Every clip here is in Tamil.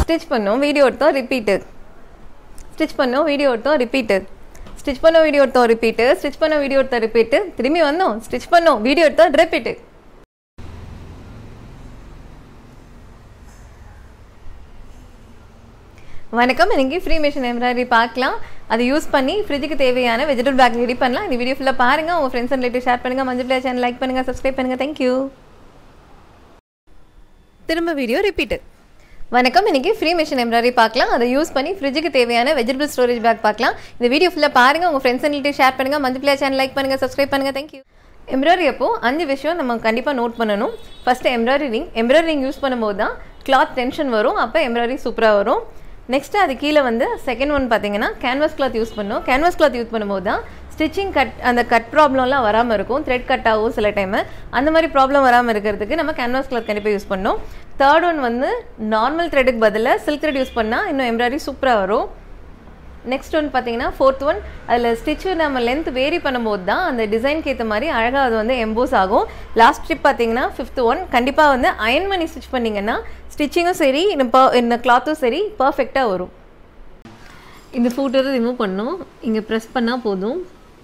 ஸ்டிச் பண்ணோம் வீடியோ எடுத்தோம் ரிப்பீட்டு ஸ்டிச் பண்ணோம் வீடியோ எடுத்தோம் ரிப்பீட்டு ஸ்டிச் பண்ணோம் வீடியோ எடுத்தோம் ரிப்பீட்டு ஸ்டிச் பண்ணோம் வீடியோ எடுத்தோம் ரிப்பீட்டு திரும்பி வந்தோம் ஸ்டிச் பண்ணோம் வீடியோ எடுத்தோம் ரிப்பீட்டு வணக்கம் இன்னைக்கு ஃப்ரீ மிஷின் எம்ப்ராய்டரி பார்க்கலாம் அதை யூஸ் பண்ணி ஃப்ரிட்ஜுக்கு தேவையான வெஜிடபிள் பேக் ரெடி பண்ணலாம் இந்த வீடியோ ஃபுல்லாக பாருங்கள் உங்கள் ஃப்ரெண்ட்ஸ் அண்ட் ரிலேட்டிவ் ஷேர் பண்ணுங்கள் மஞ்சள் பிள்ளை சேனல் லைக் பண்ணுங்கள் சப்ஸ்கிரைப் பண்ணுங்கள் தேங்க்யூ திரும்ப வீடியோ ரிப்பீட்டு வணக்கம் இன்னைக்கு ஃப்ரீ மிஷின் எம்ப்ராய்டரி பார்க்கலாம் அதை யூஸ் பண்ணி ஃப்ரிட்ஜுக்கு தேவையான வெஜிடபிள் ஸ்டோரேஜ் பேக் பார்க்கலாம் இந்த வீடியோ ஃபுல்லாக பாருங்கள் உங்கள் ஃப்ரெண்ட்ஸ் அண்ட் ரிலேட்டிவ் ஷேர் பண்ணுங்கள் மஞ்சள் பிள்ளை சேனல் லைக் பண்ணுங்கள் சப்ஸ்கிரைப் பண்ணுங்கள் தேங்க்யூ எம்ப்ராய்டரி அப்போ அஞ்சு விஷயம் நம்ம கண்டிப்பாக நோட் பண்ணணும் ஃபஸ்ட்டு எம்ப்ராய்டரிங் எம்ப்ராய்டரிங் யூஸ் பண்ணும்போது தான் கிளாத் டென்ஷன் வரும் அப்போ எம்ப்ராய்டரி சூப்பராக வரும் நெக்ஸ்ட்டு அது கீழே வந்து செகண்ட் ஒன் பார்த்தீங்கன்னா கேன்வாஸ் கிளாத் யூஸ் பண்ணோம் கேன்வாஸ் கிளாத் யூஸ் பண்ணும்போது தான் ஸ்டிச்சிங் கட் அந்த கட் ப்ராப்ளம்லாம் வராமல் இருக்கும் த்ரெட் கட் ஆகும் சில டைமு அந்த மாதிரி ப்ராப்ளம் வராமல் இருக்கிறதுக்கு நம்ம கேன்வாஸ் கிளாத் கண்டிப்பாக யூஸ் பண்ணோம் தேர்ட் ஒன் வந்து நார்மல் த்ரெட்டுக்கு பதிலாக சில்க் த்ரெட் யூஸ் பண்ணால் இன்னும் எம்ப்ராய்டரி சூப்பராக வரும் நெக்ஸ்ட் ஒன் பார்த்தீங்கன்னா ஃபோர்த் ஒன் அதில் ஸ்டிச்சு நம்ம லென்த் வேரி பண்ணும்போது தான் அந்த டிசைனுக்கு ஏற்ற மாதிரி அழகாக அது வந்து எம்போஸ் ஆகும் லாஸ்ட் ஸ்டிப் பார்த்தீங்கன்னா ஃபிஃப்த் ஒன் கண்டிப்பாக வந்து அயன் பண்ணி ஸ்டிச் பண்ணிங்கன்னா ஸ்டிச்சிங்கும் சரி இந்த இந்த கிளாத்தும் சரி பர்ஃபெக்டாக வரும் இந்த ஃபூட்டரை ரிமூவ் பண்ணோம் இங்கே ப்ரெஸ் பண்ணால் போதும்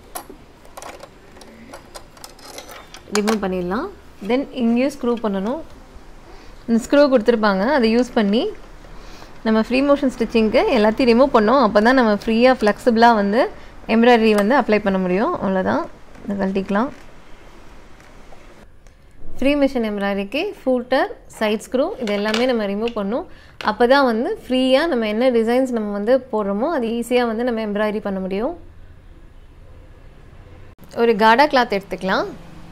ரிமூவ் பண்ணிடலாம் தென் இங்கேயும் ஸ்க்ரூ பண்ணணும் இந்த ஸ்க்ரூ கொடுத்துருப்பாங்க அதை யூஸ் பண்ணி நம்ம ஃப்ரீ மோஷன் ஸ்டிச்சிங்க்கு எல்லாத்தையும் ரிமூவ் பண்ணோம் அப்போ தான் நம்ம ஃப்ரீயாக ஃப்ளெக்சிபிளாக வந்து எம்ப்ராய்டரி வந்து அப்ளை பண்ண முடியும் அவ்வளோதான் இதை கழட்டிக்கலாம் ஃப்ரீ மிஷின் எம்ப்ராய்டரிக்கு ஃபூட்டர் சைட் ஸ்க்ரூ இது எல்லாமே நம்ம ரிமூவ் பண்ணோம் அப்போ தான் வந்து ஃப்ரீயாக நம்ம என்ன டிசைன்ஸ் நம்ம வந்து போடுறோமோ அது ஈஸியாக வந்து நம்ம எம்ப்ராய்டரி பண்ண முடியும் ஒரு காடா கிளாத் எடுத்துக்கலாம்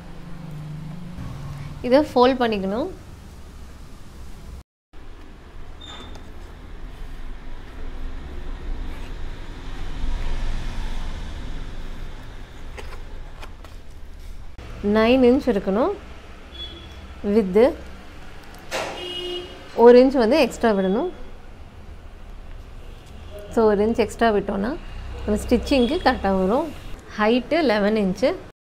இதை ஃபோல்ட் பண்ணிக்கணும் நைன் இன்ச் இருக்கணும் வித்து ஒரு இன்ச் வந்து எக்ஸ்ட்ரா விடணும் ஸோ ஒரு இன்ச் எக்ஸ்ட்ரா விட்டோன்னா நம்ம ஸ்டிச்சிங்க்கு கரெக்டாக வரும் ஹைட்டு லெவன் இன்ச்சு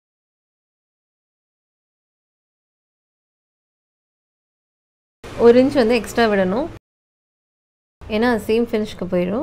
ஒரு இன்ச் வந்து எக்ஸ்ட்ரா விடணும் ஏன்னா சேம் ஃபினிஷ்க்கு போயிடும்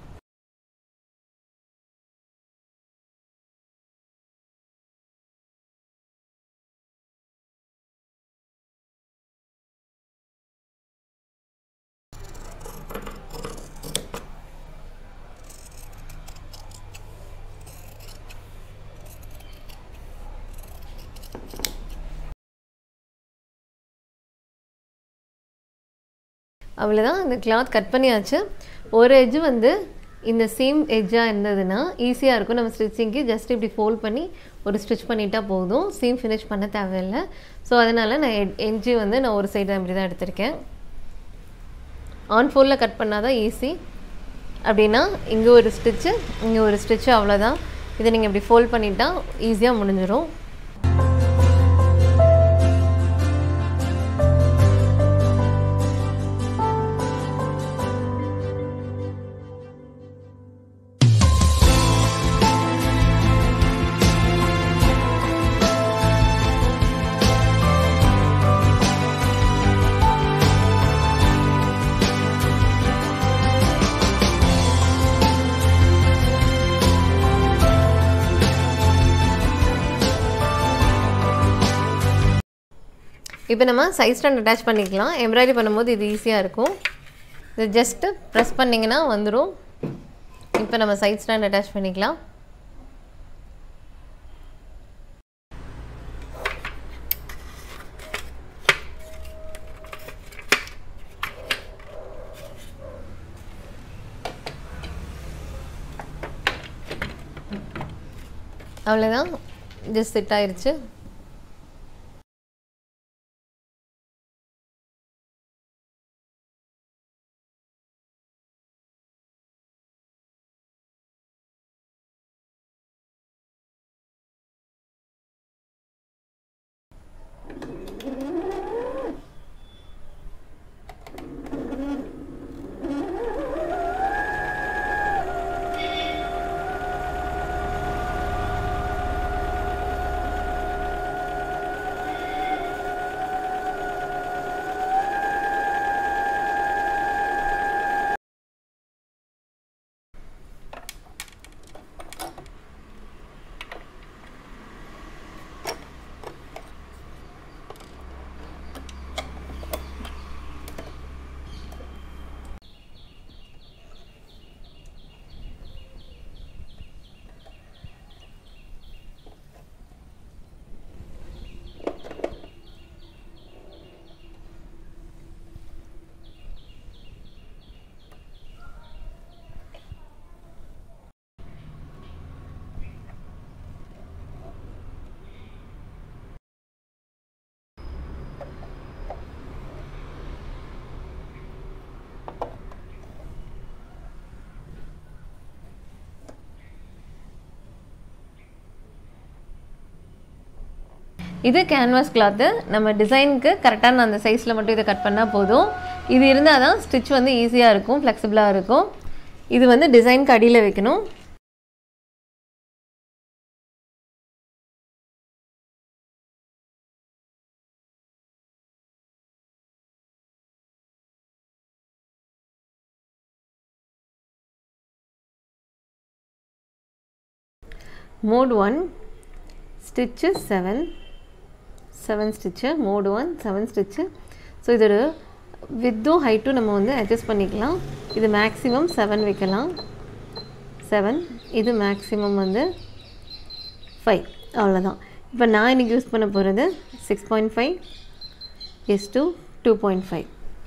அவ்வளோதான் அந்த கிளாத் கட் பண்ணியாச்சு ஒரு எட்ஜு வந்து இந்த சேம் எட்ஜாக இருந்ததுன்னா ஈஸியாக இருக்கும் நம்ம ஸ்டிச்சிங்க்கு ஜஸ்ட் இப்படி ஃபோல்ட் பண்ணி ஒரு ஸ்டிச் பண்ணிட்டா போதும் சீம் ஃபினிஷ் பண்ண தேவையில்லை ஸோ அதனால் நான் எட்ஜு வந்து நான் ஒரு சைடு அப்படி தான் எடுத்திருக்கேன் ஆன் ஃபோலில் கட் பண்ணால் தான் ஈஸி அப்படின்னா இங்கே ஒரு ஸ்டிச்சு இங்கே ஒரு ஸ்டிச்சு அவ்வளோதான் இதை நீங்கள் இப்படி ஃபோல்ட் பண்ணிட்டா ஈஸியாக முடிஞ்சிடும் இப்போ நம்ம சைஸ் ஸ்டாண்ட் அட்டாச் பண்ணிக்கலாம் எம்ப்ராய்டரி பண்ணும்போது இது ஈஸியாக இருக்கும் இது ஜஸ்ட்டு ப்ரெஸ் பண்ணிங்கன்னா வந்துடும் இப்போ நம்ம சைட் ஸ்டாண்ட் அட்டாச் பண்ணிக்கலாம் அவ்வளோதான் ஜஸ்ட் செட் ஆயிடுச்சு இது கேன்வாஸ் கிளாத்து நம்ம டிசைனுக்கு கரெக்டான அந்த சைஸில் மட்டும் இதை கட் பண்ணால் போதும் இது இருந்தால் தான் ஸ்டிச் வந்து ஈஸியாக இருக்கும் ஃப்ளெக்சிபிளாக இருக்கும் இது வந்து டிசைனுக்கு அடியில் வைக்கணும் mode one stitch seven seven stitch mode one seven stitch so இதோட வித்தும் ஹைட்டும் நம்ம வந்து அட்ஜஸ்ட் பண்ணிக்கலாம் இது மேக்ஸிமம் செவன் வைக்கலாம் செவன் இது மேக்ஸிமம் வந்து ஃபைவ் அவ்வளோதான் இப்போ நான் இன்றைக்கி யூஸ் பண்ண போகிறது சிக்ஸ் பாயிண்ட் ஃபைவ் எஸ் டூ டூ பாயிண்ட் ஃபைவ்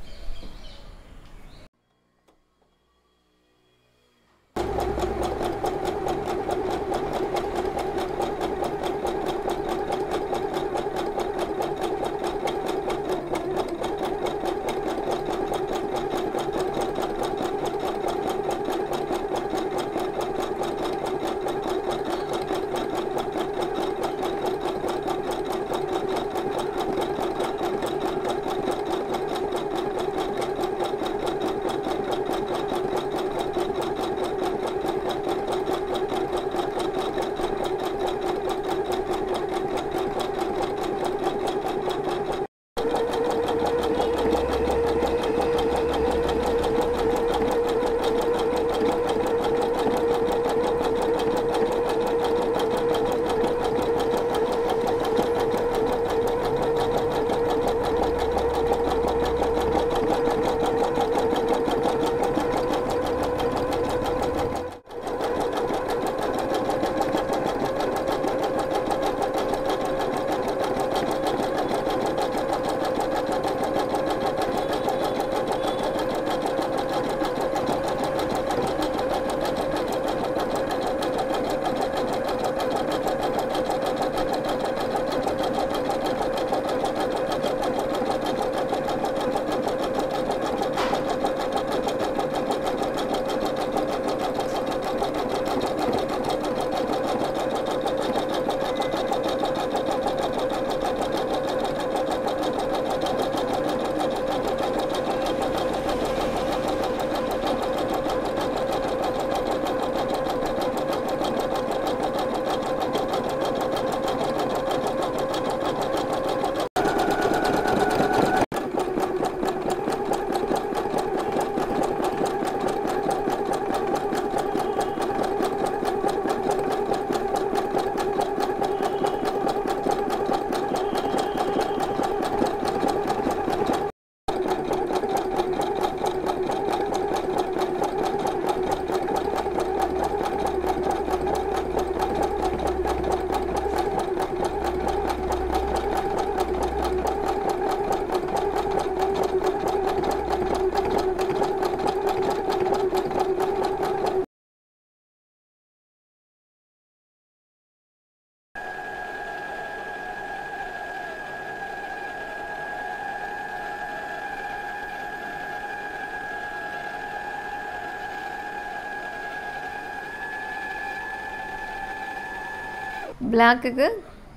பிளாக்குக்கு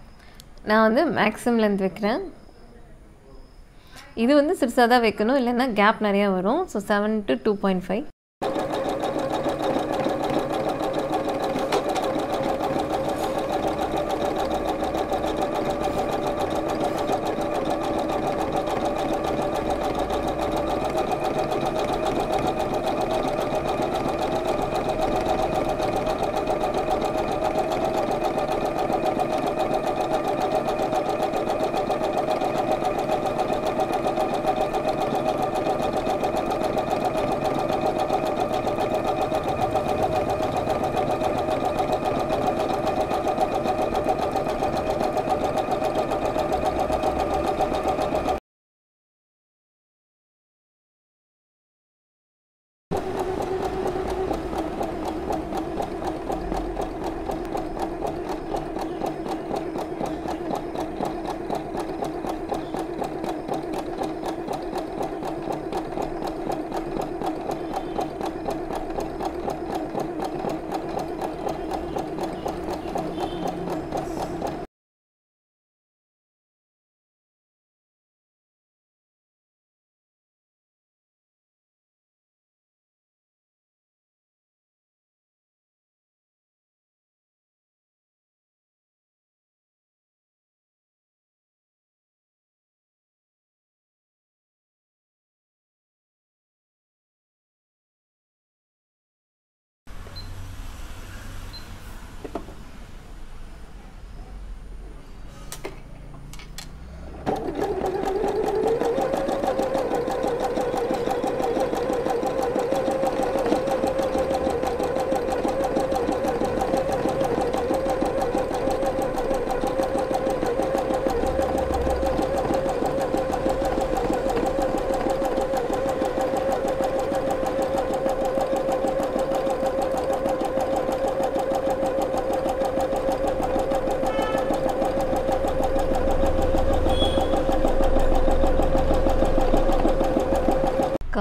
நான் வந்து மேக்ஸிமம் லென்த் வைக்கிறேன் இது வந்து சிறுசாக தான் வைக்கணும் இல்லைன்னா கேப் நிறையா வரும் so seven to two point five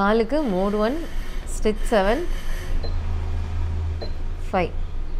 காலுக்கு mode one stitch seven five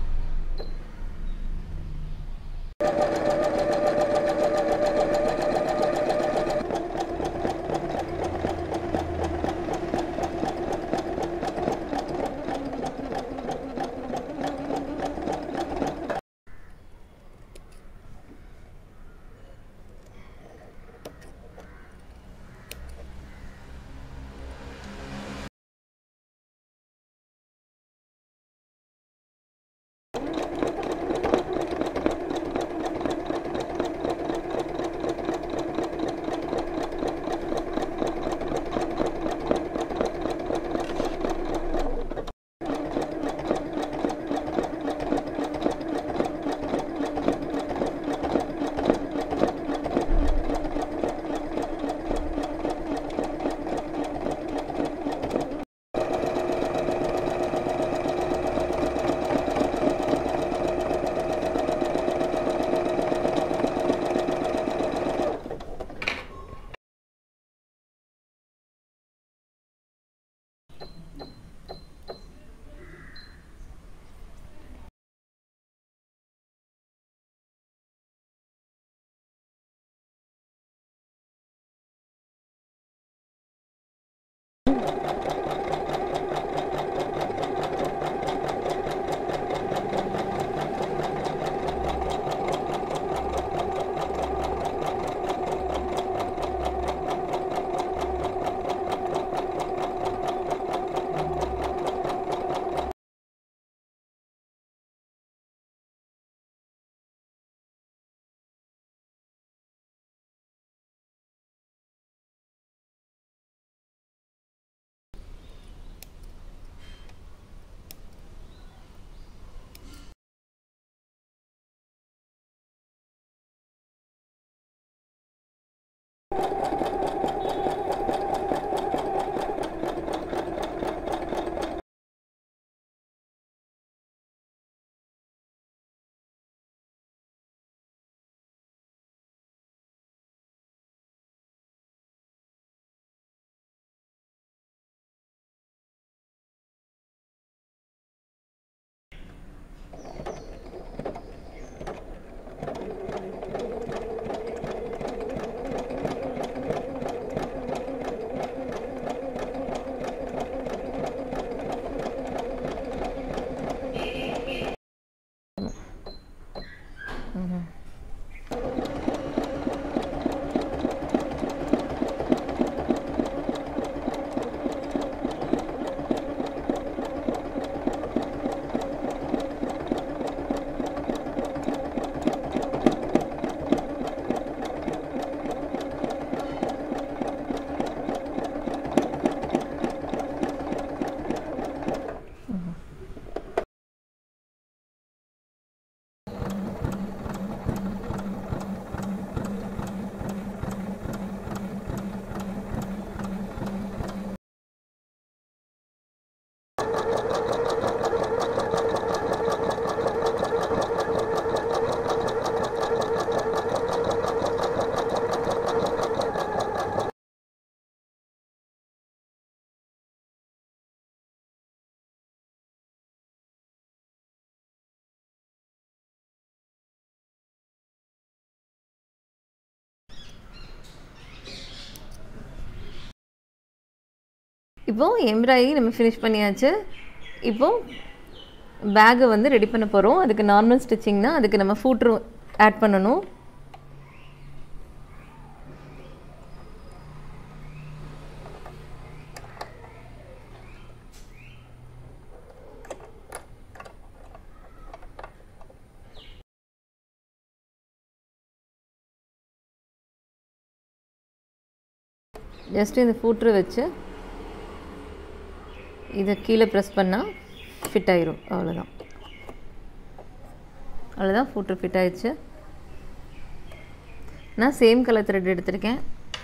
இப்போது எம்ப்ராய்டரி நம்ம ஃபினிஷ் பண்ணியாச்சு இப்போது பேக்கை வந்து ரெடி பண்ண போகிறோம் அதுக்கு நார்மல் ஸ்டிச்சிங்னா அதுக்கு நம்ம ஃபூட்ரு ஆட் பண்ணணும் ஜஸ்ட் இந்த ஃபூட்ரு வச்சு இதை கீழே ப்ரெஸ் பண்ணால் ஃபிட் ஆயிரும் அவ்வளோதான் அவ்வளோதான் ஃபூட்ரு ஃபிட் ஆயிடுச்சு நான் சேம் கலர் த்ரெட் எடுத்திருக்கேன்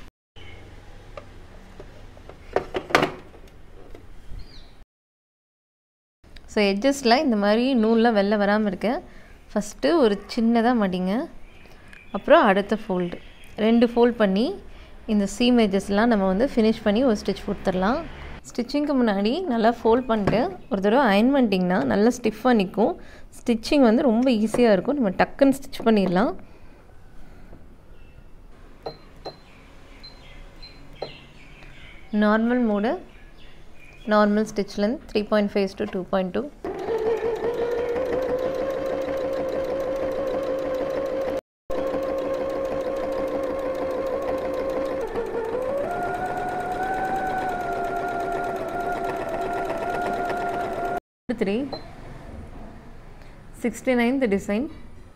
ஸோ எட்ஜஸில் இந்த மாதிரி நூல்லாம் வெளில வராமல் இருக்க ஃபஸ்ட்டு ஒரு சின்னதாக மடிங்க அப்புறம் அடுத்த ஃபோல்டு ரெண்டு ஃபோல்ட் பண்ணி இந்த சீம் எட்ஜஸ்லாம் நம்ம வந்து ஃபினிஷ் பண்ணி ஒரு ஸ்டிச் கொடுத்துடலாம் ஸ்டிச்சிங்க்கு முன்னாடி நல்லா ஃபோல்ட் பண்ணிட்டு ஒரு தடவை அயன் பண்ணிட்டிங்கன்னா நல்லா ஸ்டிஃபாக நிற்கும் ஸ்டிச்சிங் வந்து ரொம்ப ஈஸியாக இருக்கும் நம்ம டக்குன்னு ஸ்டிச் பண்ணிடலாம் normal mode normal stitch length three point five to two point two three sixty ninth design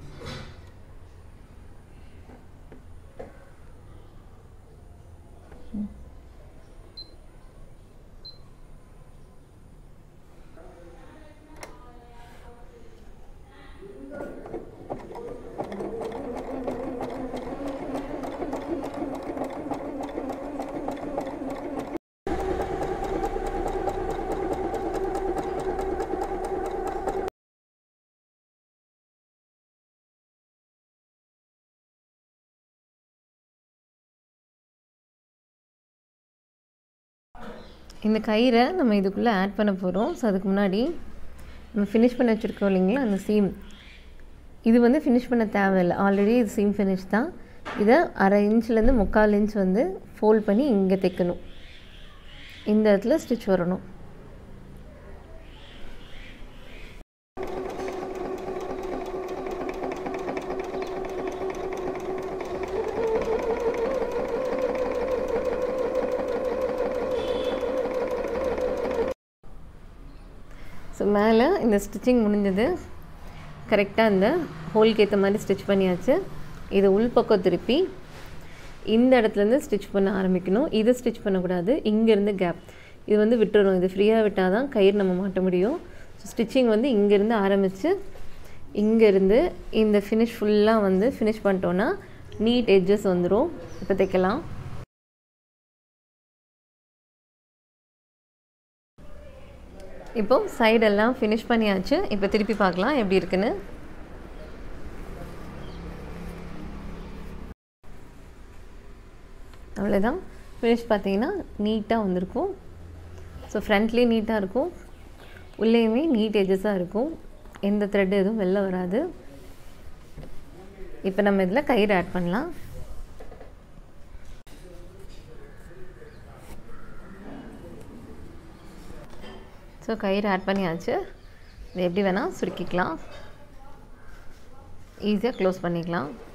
இந்த கயிறை நம்ம இதுக்குள்ளே ஆட் பண்ண போகிறோம் ஸோ அதுக்கு முன்னாடி நம்ம ஃபினிஷ் பண்ண வச்சுருக்கோம் இல்லைங்களா அந்த சீம் இது வந்து ஃபினிஷ் பண்ண தேவையில்லை ஆல்ரெடி இது சீம் ஃபினிஷ் தான் இதை அரை இன்ச்லேருந்து முக்கால் இன்ச் வந்து ஃபோல்ட் பண்ணி இங்கே தைக்கணும் இந்த இடத்துல ஸ்டிச் வரணும் ஸோ மேலே இந்த ஸ்டிச்சிங் முடிஞ்சது கரெக்டாக இந்த ஹோல்க்கு ஏற்ற மாதிரி ஸ்டிச் பண்ணியாச்சு இதை உள்பக்கம் திருப்பி இந்த இடத்துலேருந்து ஸ்டிச் பண்ண ஆரம்பிக்கணும் இதை ஸ்டிச் பண்ணக்கூடாது இங்கேருந்து கேப் இது வந்து விட்டுறணும் இது ஃப்ரீயாக விட்டால் தான் கயிறு நம்ம மாட்ட முடியும் ஸோ ஸ்டிச்சிங் வந்து இங்கேருந்து ஆரம்பித்து இங்கேருந்து இந்த ஃபினிஷ் ஃபுல்லாக வந்து ஃபினிஷ் பண்ணிட்டோன்னா நீட் எட்ஜஸ் வந்துடும் இப்போ தைக்கலாம் இப்போ சைடெல்லாம் ஃபினிஷ் பண்ணியாச்சு இப்போ திருப்பி பார்க்கலாம் எப்படி இருக்குன்னு அவ்வளோதான் ஃபினிஷ் பார்த்தீங்கன்னா நீட்டாக வந்திருக்கும் ஸோ ஃப்ரண்ட்லேயும் நீட்டாக இருக்கும் உள்ளேயுமே நீட் எஜஸாக இருக்கும் எந்த த்ரெட் எதுவும் வெளில வராது இப்போ நம்ம இதில் கயிறு ஆட் பண்ணலாம் ஸோ கயிறு ஆட் பண்ணியாச்சு இது எப்படி வேணால் சுருக்கிக்கலாம் ஈஸியாக க்ளோஸ் பண்ணிக்கலாம்